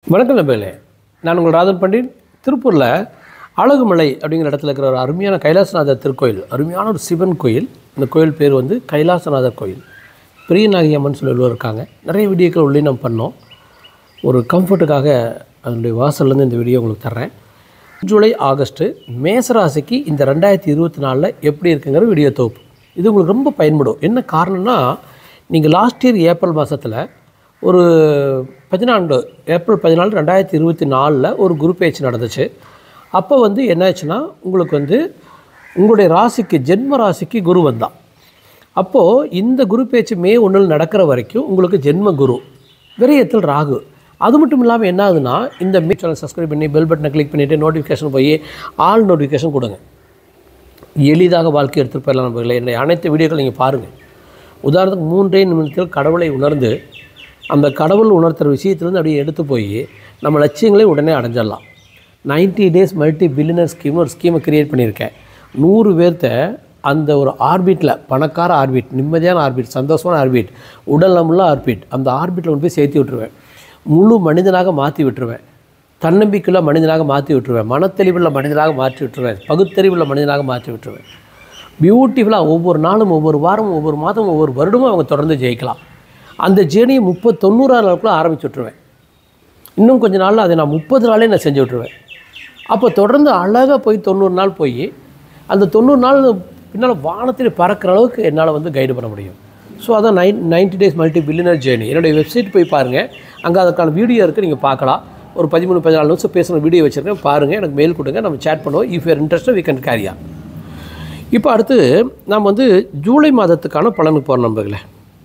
வணக்கம் நம்பளே நான் உங்கள் ராதன் பண்டிட் திருப்பூரில் அழகுமலை அப்படிங்கிற இடத்துல இருக்கிற ஒரு அருமையான கைலாசநாதர் திருக்கோயில் அருமையான ஒரு சிவன் கோயில் இந்த கோயில் பேர் வந்து கைலாசநாதர் கோயில் பிரியநாயகி அம்மன் சொல்லி உள்ளவர் இருக்காங்க நிறைய வீடியோக்கள் உள்ளே நம்ம பண்ணோம் ஒரு கம்ஃபர்ட்டுக்காக அதனுடைய வாசல்லேருந்து இந்த வீடியோ உங்களுக்கு தர்றேன் ஜூலை ஆகஸ்ட்டு மேசராசிக்கு இந்த ரெண்டாயிரத்தி இருபத்தி நாலில் எப்படி இருக்குங்கிற வீடியோ தொகுப்பு இது உங்களுக்கு ரொம்ப பயன்படும் என்ன காரணம்னா நீங்கள் லாஸ்ட் இயர் ஏப்ரல் மாதத்தில் ஒரு பதினான்கு ஏப்ரல் பதினாலு ரெண்டாயிரத்தி இருபத்தி நாலில் ஒரு குரு பேச்சு நடந்துச்சு அப்போ வந்து என்னாச்சுன்னா உங்களுக்கு வந்து உங்களுடைய ராசிக்கு ஜென்ம ராசிக்கு குரு வந்தான் அப்போது இந்த குரு பேச்சு மே ஒன்றில் நடக்கிற வரைக்கும் உங்களுக்கு ஜென்ம குரு விரயத்தில் ராகு அது மட்டும் இல்லாமல் என்ன ஆகுதுன்னா இந்த மீ சேனல் சப்ஸ்கிரைப் பண்ணி பெல் பட்டனை கிளிக் பண்ணிவிட்டு நோட்டிஃபிகேஷன் போய் ஆல் நோட்டிஃபிகேஷன் கொடுங்க எளிதாக வாழ்க்கை எடுத்துகிட்டு போயிடலாம் நண்பர்களே என்னுடைய அனைத்து வீடியோக்கள் நீங்கள் பாருங்கள் உதாரணத்துக்கு மூன்றே நிமிடத்தில் கடவுளை உணர்ந்து அந்த கடவுள் உணர்த்துற விஷயத்துலேருந்து அப்படியே எடுத்து போய் நம்ம லட்சியங்களை உடனே அடைஞ்சிடலாம் 90 டேஸ் மல்டி பில்லியனர் ஸ்கீம் ஒரு ஸ்கீமை கிரியேட் பண்ணியிருக்கேன் நூறு பேர்த்த அந்த ஒரு ஆர்பிட்டில் பணக்கார ஆர்பிட் நிம்மதியான ஆர்பிட் சந்தோஷமான ஆர்பிட் உடல் நமுள்ள ஆர்பிட் அந்த ஆர்பிட்டில் கொண்டு போய் சேர்த்து விட்டுருவேன் முழு மனிதனாக மாற்றி விட்டுருவேன் தன்னம்பிக்கையுள்ள மனிதனாக மாற்றி விட்டுருவேன் மனத்தெளிவுள்ள மனிதனாக மாற்றி விட்டுருவேன் பகுத்தறிவுள்ள மனிதனாக மாற்றி விட்டுருவேன் பியூட்டிஃபுல்லாக ஒவ்வொரு நாளும் ஒவ்வொரு வாரமும் ஒவ்வொரு மாதமும் ஒவ்வொரு வருடமும் அவங்க தொடர்ந்து ஜெயிக்கலாம் அந்த ஜேர்னியை முப்பது தொண்ணூறாம் நாளுக்குள்ளே ஆரம்பிச்சு விட்ருவேன் இன்னும் கொஞ்ச நாளில் அதை நான் முப்பது நாளே நான் செஞ்சு விட்ருவேன் அப்போ தொடர்ந்து அழகாக போய் தொண்ணூறு நாள் போய் அந்த தொண்ணூறு நாள் பின்னால் வானத்தில் பறக்கிற அளவுக்கு என்னால் வந்து கைடு பண்ண முடியும் ஸோ அதான் nine ninety days multi billionaire journey என்னுடைய வெப்சைட் போய் பாருங்கள் அங்கே அதுக்கான வீடியோ இருக்குது நீங்கள் பார்க்கலாம் ஒரு பதிமூணு பதினாலு நிமிஷம் பேசுகிற வீடியோ வச்சுருக்கேன் பாருங்கள் எனக்கு மெயில் கொடுங்க நம்ம சேட் பண்ணுவோம் if your interest we can carry இப்போ அடுத்து நாம் வந்து ஜூலை மாதத்துக்கான பலனுக்கு போகிற நம்பர்களே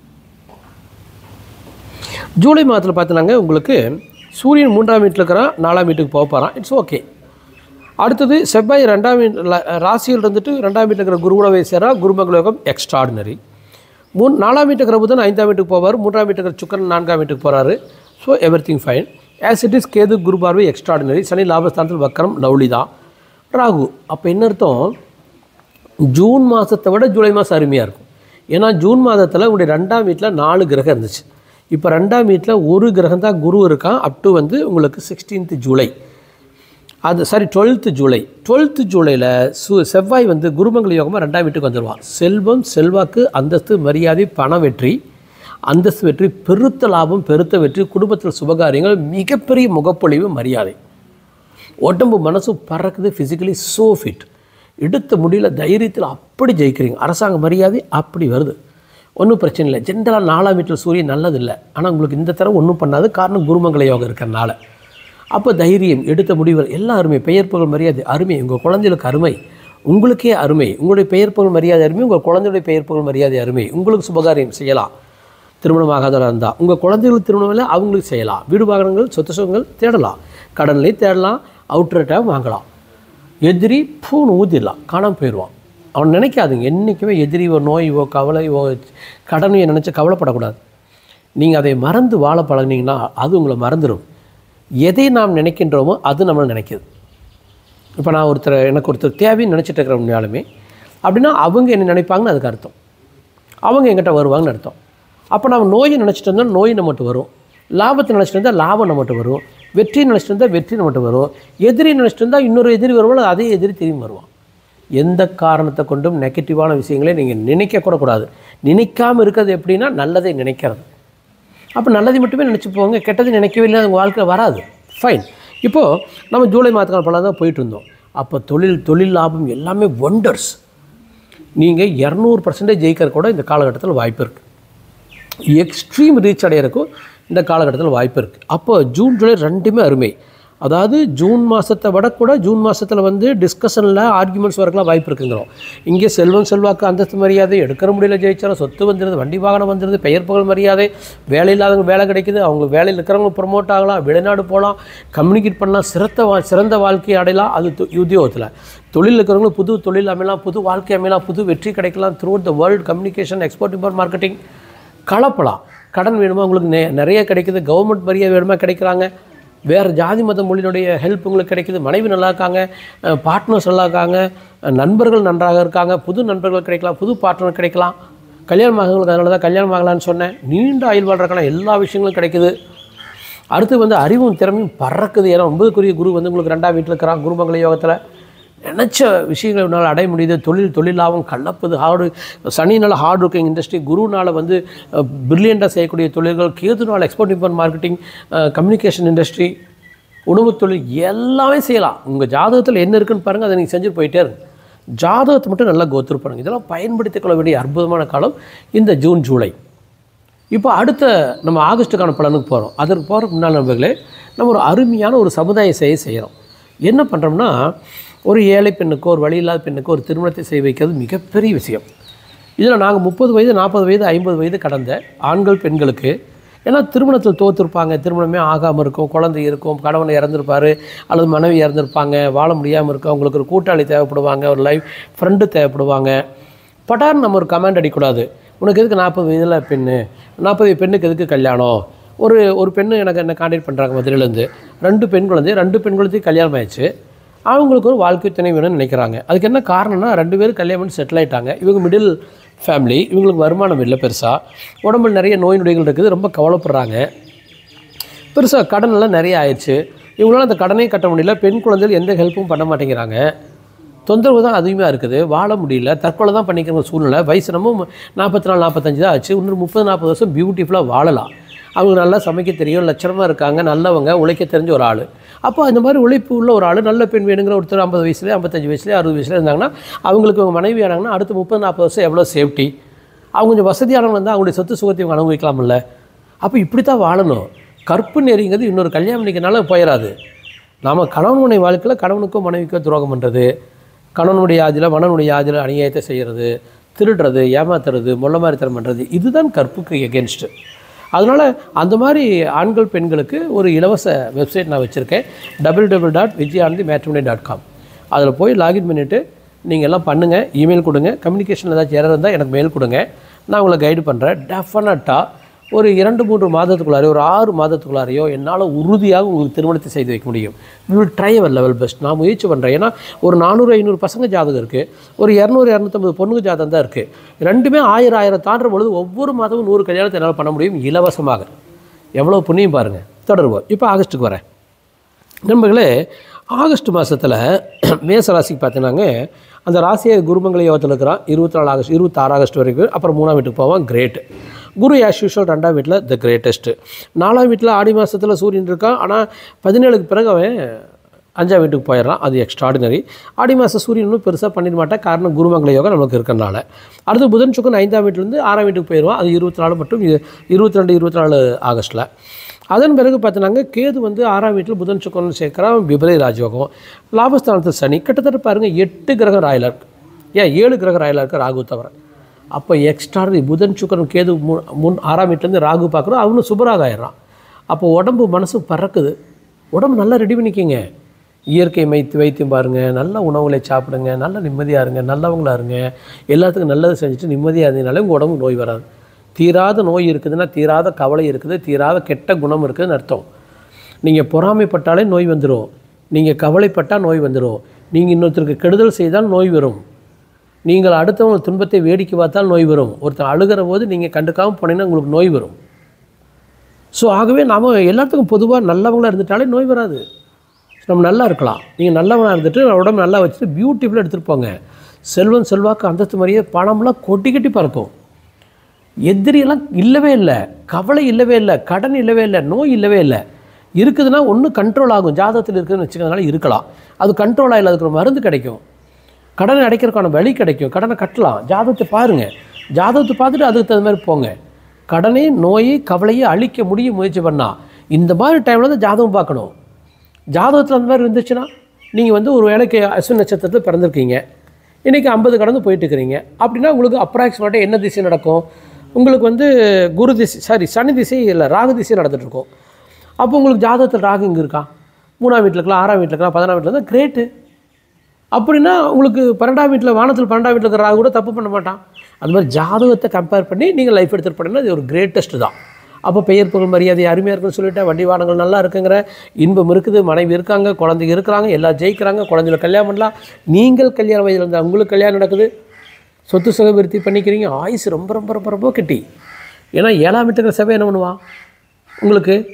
ஜூலை மாதத்தில் பார்த்தினாங்க உங்களுக்கு சூரியன் மூன்றாம் வீட்டில் இருக்கிறான் நாலாம் வீட்டுக்கு போக போகிறான் இட்ஸ் ஓகே அடுத்தது செவ்வாய் ரெண்டாம் வீட் ராசியில் இருந்துட்டு ரெண்டாம் வீட்டில் இருக்கிற குருகுலவை சேரா குருமங்கள யோகம் எக்ஸ்ட்ராடினரி மூணு நாலாம் வீட்டுக்கு இருக்கிற புதன் ஐந்தாம் வீட்டுக்கு போவார் மூன்றாம் வீட்டுக்கு இருக்கிற சுக்கரன் நான்காம் வீட்டுக்கு போகிறாரு so every thing fine as it is Ketu Guru பார்வை எக்ஸ்ட்ராடினரி சனி லாபஸ்தானத்தில் வக்கரம் லவ்லி தான் ராகு அப்போ என்ன அர்த்தம் ஜூன் மாதத்தை விட ஜூலை மாதம் அருமையாக இருக்கும் ஏன்னா ஜூன் மாதத்தில் உங்களுடைய ரெண்டாம் வீட்டில் நாலு கிரகம் இருந்துச்சு இப்போ ரெண்டாம் வீட்டில் ஒரு கிரகம் தான் குரு இருக்கான் அப் டு வந்து உங்களுக்கு சிக்ஸ்டீன்த் ஜூலை அது சாரி டுவெல்த்து ஜூலை டுவெல்த்து ஜூலையில் சு செவ்வாய் வந்து குருமங்கள யோகமாக ரெண்டாம் வீட்டுக்கு வந்துடுவான் செல்வம் செல்வாக்கு அந்தஸ்து மரியாதை பண வெற்றி அந்தஸ்து வெற்றி பெருத்த லாபம் பெருத்த வெற்றி குடும்பத்தில் சுபகாரியங்கள் மிகப்பெரிய முகப்பொழிவு மரியாதை உடம்பு மனசு பறக்குது ஃபிசிக்கலி ஸோ ஃபிட் எடுத்த முடியல தைரியத்தில் அப்படி ஜெயிக்கிறீங்க அரசாங்க மரியாதை அப்படி வருது ஒன்றும் பிரச்சனை இல்லை ஜென்ரலாக நாலாம் வீட்டில் சூரியன் நல்லதில்லை ஆனால் உங்களுக்கு இந்த தடவை ஒன்றும் பண்ணாது காரணம் குருமங்கள யோகம் இருக்கிறனால அப்போ தைரியம் எடுத்த முடிவுகள் எல்லாம் அருமை பெயர் புகழ் மரியாதை அருமை உங்கள் குழந்தைகளுக்கு அருமை உங்களுக்கே அருமை உங்களுடைய பெயர் புகழ் மரியாதை அருமை உங்கள் குழந்தையுடைய பெயர் புகழ் மரியாதை அருமை உங்களுக்கு சுபகாரியம் செய்யலாம் திருமணம் ஆகாதவராக இருந்தால் உங்கள் குழந்தைகளுக்கு திருமணம் இல்லை அவங்களுக்கு செய்யலாம் வீடு வாகனங்கள் சொத்து சுகங்கள் தேடலாம் கடன்லேயும் தேடலாம் அவுட்ரேட்டாக வாங்கலாம் எதிரி பூன்னு ஊதிடலாம் காணாமல் போயிடுவான் அவன் நினைக்காதுங்க என்றைக்குமே எதிரியோ நோயோ கவலையோ கடனையோ நினச்சி கவலைப்படக்கூடாது நீங்கள் அதை மறந்து வாழ பழகினீங்கன்னா அது உங்களை மறந்துடும் எதை நாம் நினைக்கின்றோமோ அது நம்மளை நினைக்கிது இப்போ நான் ஒருத்தர் எனக்கு ஒருத்தர் தேவைன்னு நினச்சிட்டு இருக்கிற உண்மையாலுமே அப்படின்னா அவங்க என்ன நினைப்பாங்கன்னு அதுக்கு அர்த்தம் அவங்க எங்கிட்ட வருவாங்கன்னு அர்த்தம் அப்போ நம்ம நோயை நினச்சிட்டு இருந்தால் நோய் நம்மகிட்ட வரும் லாபத்தை நினச்சிட்டு இருந்தால் லாபம் நம்மகிட்ட வரும் வெற்றி நினச்சிட்டு இருந்தால் வெற்றி நம்மகிட்ட வரும் எதிரி நினச்சிட்டு இருந்தால் இன்னொரு எதிரி வருவாங்க அதே எதிரி திரும்பி வருவான் எந்த காரணத்தை கொண்டும் நெகட்டிவான விஷயங்களை நீங்கள் நினைக்கக்கூட கூடாது நினைக்காமல் இருக்கிறது எப்படின்னா நல்லதை நினைக்கிறது அப்போ நல்லதை மட்டுமே நினச்சி போங்க கெட்டதை நினைக்கவே இல்லை உங்கள் வாழ்க்கையில் வராது ஃபைன் இப்போது நம்ம ஜூலை மாதக்கான பலம் தான் போயிட்டு இருந்தோம் அப்போ தொழில் தொழில் லாபம் எல்லாமே ஒண்டர்ஸ் நீங்கள் இரநூறு பர்சன்டேஜ் ஜெயிக்கிற கூட இந்த காலகட்டத்தில் வாய்ப்பு இருக்குது எக்ஸ்ட்ரீம் ரீச் அடையிறக்கும் இந்த காலகட்டத்தில் வாய்ப்பு இருக்குது அப்போ ஜூன் ஜூலை ரெண்டுமே அருமை அதாவது ஜூன் மாதத்தை விட கூட ஜூன் மாதத்தில் வந்து டிஸ்கஷனில் ஆர்குமெண்ட்ஸ் வரக்கலாம் வாய்ப்பு இருக்குங்கிறோம் இங்கே செல்வம் செல்வாக்கு அந்தஸ்து மரியாதை எடுக்கிற முடியல ஜெயிச்சாலும் சொத்து வந்துடுது வண்டி வாகனம் வந்துடுது பெயர் புகழ் மரியாதை வேலை இல்லாதவங்க வேலை கிடைக்குது அவங்க வேலையில் இருக்கிறவங்க ப்ரொமோட் ஆகலாம் வெளிநாடு போகலாம் கம்யூனிகேட் பண்ணலாம் சிறந்த வா சிறந்த வாழ்க்கையை அடையலாம் அது து- உத்தியோகத்தில் தொழில் இருக்கிறவங்களும் புது தொழில் அமையலாம் புது வாழ்க்கை அமையலாம் புது வெற்றி கிடைக்கலாம் through the world communication export import marketing கலப்பலாம் கடன் வேணுமா உங்களுக்கு நெ நிறைய கிடைக்குது கவர்மெண்ட் மரியாதை வேணுமா கிடைக்கிறாங்க வேறு ஜாதி மத மொழியினுடைய ஹெல்ப் உங்களுக்கு கிடைக்குது மனைவி நல்லா இருக்காங்க பார்ட்னர்ஸ் நல்லா இருக்காங்க அஹ் நண்பர்கள் நன்றாக இருக்காங்க புது நண்பர்கள் கிடைக்கலாம் புது பார்ட்னர் கிடைக்கலாம் கல்யாணம் ஆகுங்களுக்கு அதனால தான் கல்யாணம் ஆகலான்னு சொன்னேன் நீண்ட ஆயுள் வாழ்றதுக்கான எல்லா விஷயங்களும் கிடைக்குது அடுத்து வந்து அறிவும் திறமையும் பறக்குது ஏன்னா ஒன்பதுக்குரிய குரு வந்து உங்களுக்கு ரெண்டாம் வீட்டில் இருக்கிறான் குருமங்கள யோகத்தில் நினச்ச விஷயங்களை உன்னால் அடைய முடியுது தொழில் தொழிலாகவும் கலப்புது ஹார்டு சனினால் ஹார்ட் ஒர்க்கிங் இண்டஸ்ட்ரி குருனால் வந்து பிரில்லியண்ட்டாக செய்யக்கூடிய தொழில்கள் கேதுனால் export import marketing communication industry உணவுத் தொழில் எல்லாமே செய்யலாம் உங்கள் ஜாதகத்தில் என்ன இருக்குன்னு பாருங்கள் அதை நீங்கள் செஞ்சுட்டு போயிட்டே இருங்க ஜாதகத்தை மட்டும் நல்லா கோத்துரு பண்ணுங்க இதெல்லாம் பயன்படுத்திக் கொள்ள வேண்டிய அற்புதமான காலம் இந்த ஜூன் ஜூலை இப்போ அடுத்த நம்ம ஆகஸ்ட்டுக்கான பலனுக்கு போகிறோம் அதற்கு போகிறதுக்கு முன்னால் நண்பர்களே நம்ம ஒரு அருமையான ஒரு சமுதாய செய்ய செய்கிறோம் என்ன பண்ணுறோம்னா ஒரு ஏழை பெண்ணுக்கு ஒரு வழி இல்லாத பெண்ணுக்கு ஒரு திருமணத்தை செய்ய வைக்கிறது மிகப்பெரிய விஷயம் இதில் நாங்கள் முப்பது வயது நாற்பது வயது ஐம்பது வயது கடந்த ஆண்கள் பெண்களுக்கு ஏன்னா திருமணத்தில் தோற்றுருப்பாங்க திருமணமே ஆகாமல் இருக்கும் குழந்தை இருக்கும் கணவன் இறந்துருப்பார் அல்லது மனைவி இறந்துருப்பாங்க வாழ முடியாமல் இருக்கும் அவங்களுக்கு ஒரு கூட்டாளி தேவைப்படுவாங்க ஒரு லைஃப் ஃப்ரெண்டு தேவைப்படுவாங்க பட்டார்னு நம்ம ஒரு கமெண்ட் அடிக்கக்கூடாது உனக்கு எதுக்கு நாற்பது வயதில் பெண்ணு நாற்பது பெண்ணுக்கு எதுக்கு கல்யாணம் ஒரு ஒரு பெண்ணு எனக்கு என்ன கான்டாக்ட் பண்ணுறாங்க மதுரையிலேருந்து ரெண்டு பெண் குழந்தை ரெண்டு பெண் குழந்தைக்கு கல்யாணம் ஆயிடுச்சு அவங்களுக்கு ஒரு வாழ்க்கை துணை வேணும்னு நினைக்கிறாங்க அதுக்கு என்ன காரணம்னா ரெண்டு பேரும் கல்யாணம் பண்ணி செட்டில் ஆயிட்டாங்க இவங்க மிடில் ஃபேமிலி இவங்களுக்கு வருமானம் இல்லை பெருசாக உடம்புல நிறைய நோய் நொடிகள் இருக்குது ரொம்ப கவலைப்படுறாங்க பெருசாக கடன் எல்லாம் நிறைய ஆயிடுச்சு இவங்களால அந்த கடனையும் கட்ட முடியல பெண் குழந்தைகள் எந்த ஹெல்ப்பும் பண்ண மாட்டேங்கிறாங்க தொந்தரவு தான் அதிகமாக இருக்குது வாழ முடியல தற்கொலை தான் பண்ணிக்கிற சூழ்நிலை வயசு நம்ம நாற்பத்தி நாலு நாற்பத்தஞ்சு தான் ஆச்சு இன்னொரு முப்பது நாற்பது வருஷம் பியூட்டிஃபுல்லாக வாழலாம் அவங்க நல்லா சமைக்க தெரியும் லட்சணமாக இருக்காங்க நல்லவங்க உழைக்க தெரிஞ்ச ஒரு ஆள் அப்போ அந்த மாதிரி உழைப்பு உள்ள ஒரு ஆள் நல்ல பெண் வேணுங்கிற ஒருத்தர் ஐம்பது வயசுலேயே ஐம்பத்தஞ்சு வயசுலேயே அறுபது வயசுல இருந்தாங்கன்னா அவங்களுக்கு அவங்க மனைவி ஆனாங்கன்னா அடுத்து முப்பது நாற்பது வருஷம் எவ்வளோ சேஃப்டி அவங்க கொஞ்சம் வசதியானவங்க வந்து அவங்களுடைய சொத்து சுகத்தை இவங்க அனுபவிக்கலாம்ல அப்போ இப்படி தான் வாழணும் கற்பு நெறிங்கிறது இன்னொரு கல்யாணம் பண்ணிக்கனால போயிடாது நாம் கணவன் மனைவி வாழ்க்கையில் கணவனுக்கோ மனைவிக்கோ துரோகம் பண்ணுறது கணவனுடைய ஆதியில் மனனுடைய ஆதியில் அநியாயத்தை செய்கிறது திருடுறது ஏமாத்துறது மொள்ள மாதிரித்தனம் பண்ணுறது இதுதான் கற்புக்கு எகென்ஸ்ட்டு அதனால் அந்த மாதிரி ஆண்கள் பெண்களுக்கு ஒரு இலவச வெப்சைட் நான் வச்சுருக்கேன் W W dot Vijayanandhi matrimony dot com அதில் போய் லாகின் பண்ணிவிட்டு நீங்கள் எல்லாம் பண்ணுங்கள் இமெயில் கொடுங்க கம்யூனிகேஷன் ஏதாச்சும் எரர் இருந்தால் எனக்கு மெயில் கொடுங்க நான் உங்களை கைடு பண்ணுறேன் டெஃபினட்டாக ஒரு இரண்டு மூன்று மாதத்துக்குள்ளாரையோ ஒரு ஆறு மாதத்துக்குள்ளாரையோ என்னால் உறுதியாக உங்களுக்கு திருமணத்தை செய்து வைக்க முடியும் we will try our level best நான் முயற்சி பண்ணுறேன் ஏன்னா ஒரு நானூறு ஐநூறு பசங்க ஜாதகம் இருக்குது ஒரு இரநூறு இரநூத்தம்பது பொண்ணுங்க ஜாதகம் தான் இருக்குது ரெண்டுமே ஆயிரம் ஆயிரம் தாண்டுற பொழுது ஒவ்வொரு மாதமும் நூறு கல்யாணத்தை என்னால் பண்ண முடியும் இலவசமாக எவ்வளோ புண்ணியம் பாருங்கள் தொடருவோம் இப்போ ஆகஸ்ட்டுக்கு வரேன் நண்பர்களே ஆகஸ்ட் மாதத்தில் மேச ராசிக்கு பார்த்தீங்கன்னாங்க அந்த ராசியை குருமங்கள யோகத்தில் இருக்கிறான் இருபத்தி நாலு ஆகஸ்ட் இருபத்தாறு ஆகஸ்ட் வரைக்கும் அப்புறம் மூணாம் வீட்டுக்கு போவான் கிரேட் குரு ஆஸ் யூஷுவல் ரெண்டாம் வீட்டில் த கிரேட்டஸ்ட்டு நாலாம் வீட்டில் ஆடி மாதத்தில் சூரியன் இருக்கான் ஆனால் பதினேழுக்கு பிறகு அவன் அஞ்சாம் வீட்டுக்கு போயிடுறான் அது எக்ஸ்ட்ராடினரி ஆடி மாதம் சூரியன் ஒன்றும் பெருசாக பண்ணிட மாட்டேன் காரணம் குருமங்கள யோகம் நமக்கு இருக்கிறனால அடுத்து புதன் சுக்கன் ஐந்தாம் வீட்டிலேருந்து ஆறாம் வீட்டுக்கு போயிடுவான் அது இருபத்தி நாலு மற்றும் இ- இருபத்தி ரெண்டு இருபத்தி நாலு ஆகஸ்ட்டில் அதன் பிறகு பார்த்தீங்கன்னா கேது வந்து ஆறாம் வீட்டில் புதன் சுக்கரன் சேர்க்குறான் விபரீத ராஜயோகம் லாபஸ்தானத்தில் சனி கிட்டத்தட்ட பாருங்கள் எட்டு கிரகம் ராயலாக இருக்கு ஏன் ஏழு கிரகம் ராயலாக இருக்கு ராகு தவிர அப்போ எக்ஸ்ட்ராடனரி புதன் சுக்கரன் கேது மு முன் ஆறாம் வீட்டிலேருந்து ராகு பார்க்குறோம் அவனும் சுபராக ஆயிடுறான் அப்போ உடம்பு மனசு பறக்குது உடம்பு நல்லா ரெடி பண்ணிக்கங்க இயற்கை மைத்து வைத்தியம் பாருங்கள் நல்ல உணவுகளை சாப்பிடுங்க நல்ல நிம்மதியாக இருங்க நல்லவங்களா இருங்க எல்லாத்துக்கும் நல்லது செஞ்சுட்டு நிம்மதியாக இருந்தீங்கனாலே உங்கள் உடம்பு நோய் வராது தீராத நோய் இருக்குதுன்னா தீராத கவலை இருக்குது தீராத கெட்ட குணம் இருக்குதுன்னு அர்த்தம் நீங்கள் பொறாமைப்பட்டாலே நோய் வந்துடும் நீங்கள் கவலைப்பட்டால் நோய் வந்துடும் நீங்கள் இன்னொருத்தருக்கு கெடுதல் செய்தால் நோய் வரும் நீங்கள் அடுத்தவங்க துன்பத்தை வேடிக்கை பார்த்தால் நோய் வரும் ஒருத்தன் அழுகிற போது நீங்கள் கண்டுக்காமல் போனீங்கன்னா உங்களுக்கு நோய் வரும் ஸோ ஆகவே நாம் எல்லாத்துக்கும் பொதுவாக நல்லவங்களா இருந்துட்டாலே நோய் வராது நம்ம நல்லா இருக்கலாம் நீங்கள் நல்லவனாக இருந்துட்டு உடம்பு நல்லா வச்சுட்டு பியூட்டிஃபுல்லாக எடுத்துகிட்டு போங்க செல்வம் செல்வாக்கு அந்தஸ்து மாதிரியே பணம்லாம் கொட்டி கட்டி பறக்கும் எதிரியெல்லாம் இல்லவே இல்லை கவலை இல்லவே இல்லை கடன் இல்லவே இல்லை நோய் இல்லவே இல்லை இருக்குதுன்னா ஒன்று கண்ட்ரோல் ஆகும் ஜாதகத்தில் இருக்குதுன்னு வச்சுக்கிறதுனால இருக்கலாம் அது கண்ட்ரோல் ஆகல அதுக்கு ஒரு மருந்து கிடைக்கும் கடனை அடைக்கிறதுக்கான வழி கிடைக்கும் கடனை கட்டலாம் ஜாதகத்தை பாருங்கள் ஜாதகத்தை பார்த்துட்டு அதுக்கு தகுந்த மாதிரி போங்க கடனை நோயை கவலையை அழிக்க முடிய முயற்சி பண்ணா இந்த மாதிரி டைமில் தான் ஜாதகம் பார்க்கணும் ஜாதகத்தில் அந்த மாதிரி இருந்துச்சுன்னா நீங்கள் வந்து ஒரு வேலைக்கு அஸ்வின் நட்சத்திரத்தில் பிறந்திருக்கீங்க இன்றைக்கி ஐம்பது கடந்து போயிட்டு இருக்கிறீங்க அப்படின்னா உங்களுக்கு அப்ராக்சிமேட்டாக என்ன திசை நடக்கும் உங்களுக்கு வந்து குரு திசை சாரி சனி திசை இல்லை ராகு திசை நடந்துட்டு இருக்கும் அப்போ உங்களுக்கு ஜாதகத்தில் ராகு இங்கே இருக்கா மூணாம் வீட்டில் இருக்கலாம் ஆறாம் வீட்டில் இருக்கலாம் பதினாம் வீட்டில் இருந்தால் கிரேட்டு அப்படின்னா உங்களுக்கு பன்னெண்டாம் வீட்டில் வானத்தில் பன்னெண்டாம் வீட்டில் இருக்கிற ராகு கூட தப்பு பண்ண மாட்டான் அது மாதிரி ஜாதகத்தை கம்பேர் பண்ணி நீங்கள் லைஃப் எடுத்துகிட்டு போனீங்கன்னா இது ஒரு கிரேட்டஸ்ட் தான் அப்போ பெயர் புகழ் மரியாதை அருமையாக இருக்குன்னு சொல்லிட்டேன் வண்டி வாகனங்கள் நல்லா இருக்குங்கிற இன்பம் இருக்குது மனைவி இருக்காங்க குழந்தைங்க இருக்கிறாங்க எல்லாம் ஜெயிக்கிறாங்க குழந்தைகளை கல்யாணம் பண்ணலாம் நீங்கள் கல்யாண வயதில் இருந்தால் உங்களுக்கு கல்யாணம் நடக்குது சொத்து சுகவிருத்தி பண்ணிக்கிறீங்க ஆயுசு ரொம்ப ரொம்ப ரொம்ப ரொம்ப கெட்டி ஏன்னா ஏழாம் வீட்டுக்கிற சபை என்ன பண்ணுவான் உங்களுக்கு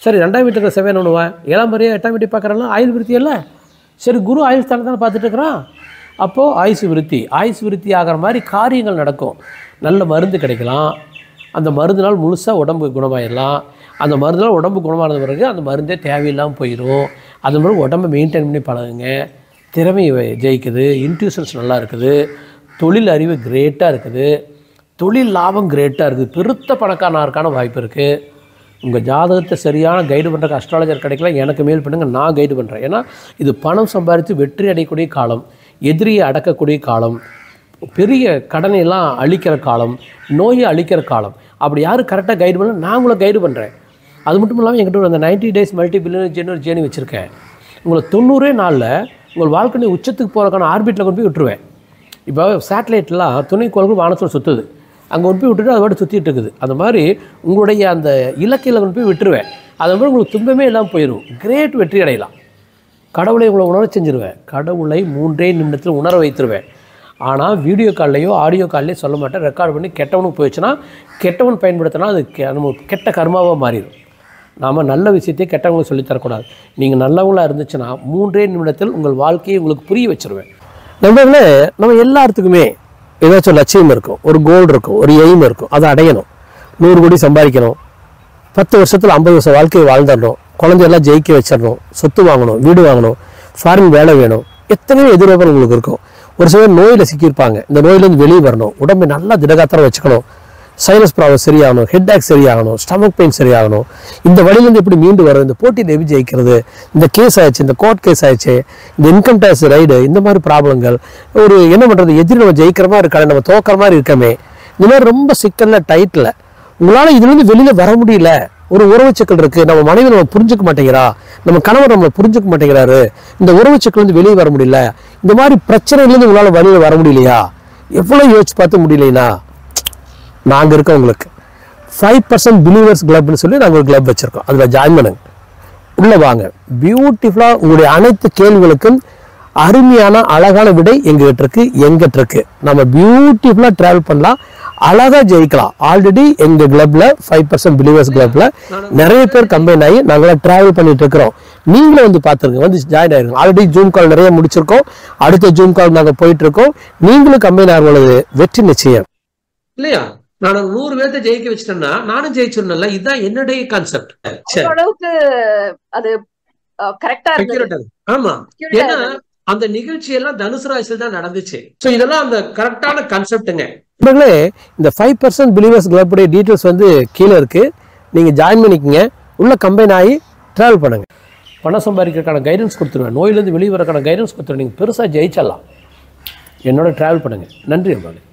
சரி ரெண்டாம் வீட்டுக்கு செவ்வாய் ஒன்றுவா ஏழாம் முறையா எட்டாம் வீட்டை பார்க்குறாங்களா ஆயுள் விருத்தி இல்லை சரி குரு ஆயுள் ஸ்தானம் தானே பார்த்துட்டு இருக்கிறான் அப்போது ஆயுசு விருத்தி ஆயுசு விருத்தி ஆகிற மாதிரி காரியங்கள் நடக்கும் நல்ல மருந்து கிடைக்கலாம் அந்த மருந்தினால் முழுசாக உடம்பு குணமாயிடலாம் அந்த மருந்தினால் உடம்பு குணமானது பிறகு அந்த மருந்தே தேவையில்லாமல் போயிடும் அது மாதிரி உடம்பை மெயின்டைன் பண்ணி பழகுங்க திறமை வ- ஜெயிக்குது இன்ட்யூஷன்ஸ் நல்லா இருக்குது தொழில் அறிவு கிரேட்டாக இருக்குது தொழில் லாபம் கிரேட்டாக இருக்குது பெருத்த பணக்காரனாருக்கான வாய்ப்பு இருக்குது உங்கள் ஜாதகத்தை சரியான கைடு பண்ணுறக்கு அஸ்ட்ராலஜர் கிடைக்கல எனக்கு மேல் பண்ணுங்க நான் கைடு பண்ணுறேன் ஏன்னா இது பணம் சம்பாதித்து வெற்றி அடையக்கூடிய காலம் எதிரியை அடக்கக்கூடிய காலம் பெரிய கடனை எல்லாம் அழிக்கிற காலம் நோயை அழிக்கிற காலம் அப்படி யார் கரெக்டாக கைடு பண்ண நான் உங்களை கைடு பண்ணுறேன் அது மட்டும் இல்லாமல் என்கிட்ட ஒரு அந்த 90 டேஸ் மல்டி பில்லியன் ஜெனர் ஜேர்னி வச்சுருக்கேன் உங்களை தொண்ணூறே நாளில் உங்கள் வாழ்க்கை உச்சத்துக்கு போகிறக்கான ஆர்பிட்டில் கொண்டு போய் விட்டுருவேன் இப்போ சேட்டலைட்லாம் துணைக்கோள்கள் வானத்தில் சுற்றுது அங்கே கொண்டு போய் விட்டுட்டு அது பாட்டு சுற்றிட்டு இருக்குது அந்த மாதிரி உங்களுடைய அந்த இலக்கையில் கொண்டு போய் விட்டுருவேன் அது மாதிரி உங்களுக்கு துன்பமே இல்லாமல் போயிடும் கிரேட் வெற்றி அடையலாம் கடவுளை உங்களை உணர செஞ்சிருவேன் கடவுளை மூன்றே நிமிடத்தில் உணர வைத்துருவேன் ஆனால் வீடியோ கால்லையோ ஆடியோ கால்லையோ சொல்ல மாட்டேன் ரெக்கார்ட் பண்ணி கெட்டவனுக்கு போயிடுச்சுன்னா கெட்டவன் பயன்படுத்தினா அது கெ- நம்ம கெட்ட கர்மாவாக மாறிடும் நாம் நல்ல விஷயத்தை கெட்டவங்களுக்கு சொல்லித் தரக்கூடாது நீங்கள் நல்லவங்களா இருந்துச்சுன்னா மூன்றே நிமிடத்தில் உங்கள் வாழ்க்கையை உங்களுக்கு புரிய வச்சிருவேன் நண்பர்களே நம்ம எல்லாத்துக்குமே ஏதாச்சும் ஒரு லட்சியம் இருக்கும் ஒரு கோல் இருக்கும் ஒரு எய்ம் இருக்கும் அதை அடையணும் நூறு கோடி சம்பாதிக்கணும் பத்து வருஷத்தில் ஐம்பது வருஷம் வாழ்க்கையை வாழ்ந்துடணும் குழந்தையெல்லாம் ஜெயிக்க வச்சிடணும் சொத்து வாங்கணும் வீடு வாங்கணும் ஃபாரின் வேலை வேணும் எத்தனையோ எதிர்பார்ப்பு உங்களுக்கு இருக்கும் ஒரு சிலர் நோயில் சிக்கியிருப்பாங்க இந்த நோயிலேருந்து வெளியே வரணும் உடம்பை நல்லா திடகாத்திரம் வச்சுக்கணும் சைனஸ் ப்ராப்ளம் சரியாகணும் ஹெட் ஏக் சரியாகணும் ஸ்டமக் பெயின் சரியாகணும் இந்த வழியிலேருந்து எப்படி மீண்டு வரும் இந்த போட்டியில் எப்படி ஜெயிக்கிறது இந்த கேஸ் ஆயிடுச்சு இந்த கோர்ட் கேஸ் ஆயிடுச்சு இந்த இன்கம் டேக்ஸ் ரைடு இந்த மாதிரி ப்ராப்ளங்கள் ஒரு என்ன பண்ணுறது எதிரி நம்ம ஜெயிக்கிற மாதிரி இருக்காது நம்ம தோக்கிற மாதிரி இருக்கமே இந்த மாதிரி ரொம்ப சிக்கலில் டைட்டில் உங்களால் இதுலேருந்து வெளியில் வர முடியல ஒரு உறவு சிக்கல் இருக்கு நம்ம மனைவி நம்ம புரிஞ்சுக்க மாட்டேங்கிறா நம்ம கணவர் நம்மளை புரிஞ்சுக்க மாட்டேங்கிறாரு இந்த உறவு சிக்கல் இருந்து வெளியே வர முடியல இந்த மாதிரி பிரச்சனையிலேருந்து உங்களால் வெளியில் வர முடியலையா எவ்வளோ யோசிச்சு பார்த்து முடியலைனா நாங்கள் இருக்கோம் உங்களுக்கு ஃபைவ் பர்சன்ட் பிலீவர்ஸ் கிளப்னு சொல்லி நாங்கள் ஒரு கிளப் வச்சுருக்கோம் அதில் ஜாயின் பண்ணுங்க உள்ளே வாங்க பியூட்டிஃபுல்லாக உங்களுடைய அனைத்து கேள்விகளுக்கும் அருமையான அழகான விடை எங்ககிட்ட இருக்கு எங்கிட்ட இருக்கு நம்ம பியூட்டிஃபுல்லாக ட்ராவல் பண்ணலாம் அழகா ஜெயிக்கலாம் ஆல்ரெடி எங்க கிளப்ல ஃபைவ் பர்சன்ட் பிலீவர்ஸ் கிளப்ல நிறைய பேர் கம்பைன் ஆகி நாங்களாம் டிராவல் பண்ணிட்டு இருக்கிறோம் நீங்களும் வந்து பார்த்துருங்க வந்து ஜாயின் ஆயிருங்க ஆல்ரெடி ஜூம் கால் நிறைய முடிச்சிருக்கோம் அடுத்த ஜூம் கால் நாங்கள் போயிட்டு இருக்கோம் நீங்களும் கம்பைன் ஆகுறது வெற்றி நிச்சயம் இல்லையா நான் நூறு பேர்த்த ஜெயிக்க வச்சிட்டேன்னா நானும் ஜெயிச்சிடணும்ல இதுதான் என்னுடைய கான்செப்ட் அந்த அளவுக்கு அது கரெக்டா இருந்தது ஆமா Accurate ஆ ஏன்னா இருந்தது. அந்த நிகழ்ச்சி எல்லாம் தனுசு ராசியில் தான் நடந்துச்சு ஸோ இதெல்லாம் அந்த கரெக்டான கான்செப்ட்டுங்க நண்பர்களே இந்த ஃபைவ் பர்சன்ட் பிலீவர்ஸ் கிளப்புடைய டீட்டெயில்ஸ் வந்து கீழே இருக்கு நீங்க ஜாயின் பண்ணிக்கங்க உள்ள கம்பைன் ஆகி டிராவல் பண்ணுங்க பணம் சம்பாதிக்கிறதுக்கான கைடன்ஸ் கொடுத்துருவேன் நோயிலேருந்து வெளியே வரக்கான கைடன்ஸ் கொடுத்துருவேன் நீங்கள் பெருசாக ஜெயிச்சிடலாம் என்னோட டிராவல் பண்ணுங்க நன்றி அம்பாலே